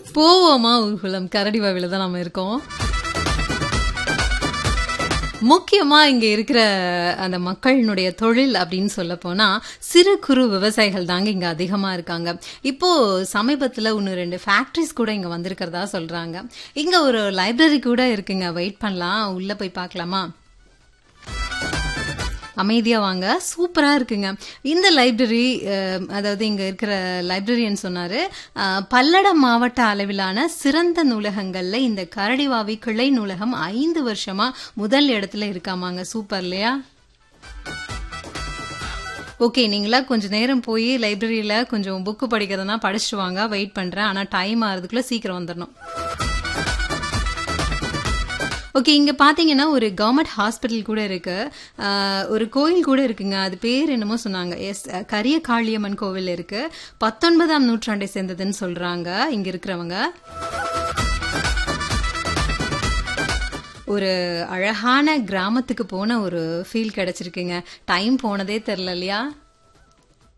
போவோமா ஊர்குளம் கரடிவாவில தான் நம்ம இருக்கோம் முக்கியமா இங்க இருக்கிற அந்த மக்களினுடைய தொழில் அப்படின்னு சொல்ல போனா சிறு குறு விவசாயிகள் தாங்க இங்க அதிகமா இருக்காங்க இப்போ சமீபத்துல ஒன்னு ரெண்டு ஃபேக்டரிஸ் கூட இங்க வந்திருக்கிறதா சொல்றாங்க இங்க ஒரு லைப்ரரி கூட இருக்குங்க வெயிட் பண்ணலாம் உள்ள போய் பார்க்கலாமா அமைதியா வாங்க சூப்பரா இருக்குங்க இந்த லைப்ரரி அதாவது இங்க இருக்கிற லைப்ரரியன் சொன்னாரு அஹ், பல்லடம் மாவட்ட அளவிலான சிறந்த நூலகங்கள்ல இந்த கரடிவாவி கிளை நூலகம் ஐந்து வருஷமா முதல் இடத்துல இருக்காமாங்க சூப்பர் இல்லையா ஓகே நீங்களா கொஞ்ச நேரம் போய் லைப்ரரியில கொஞ்சம் புக்கு படிக்கிறதுனா படிச்சுட்டு வாங்க வெயிட் பண்றேன் ஆனா டைம் ஆகிறதுக்குள்ள சீக்கிரம் வந்துடணும் ஓகே இங்க பாத்தீங்கன்னா ஒரு கவர்மெண்ட் ஹாஸ்பிட்டல் கூட இருக்கு ஆஹ், ஒரு கோயில் கூட இருக்குங்க அது பேர் என்னமோ சொன்னாங்க எஸ் கரிய காளியம்மன் கோவில் இருக்கு பத்தொன்பதாம் நூற்றாண்டை சேர்ந்ததுன்னு சொல்றாங்க இங்க இருக்கிறவங்க ஒரு அழகான கிராமத்துக்கு போன ஒரு ஃபீல் கிடைச்சிருக்குங்க டைம் போனதே தெரில இல்லையா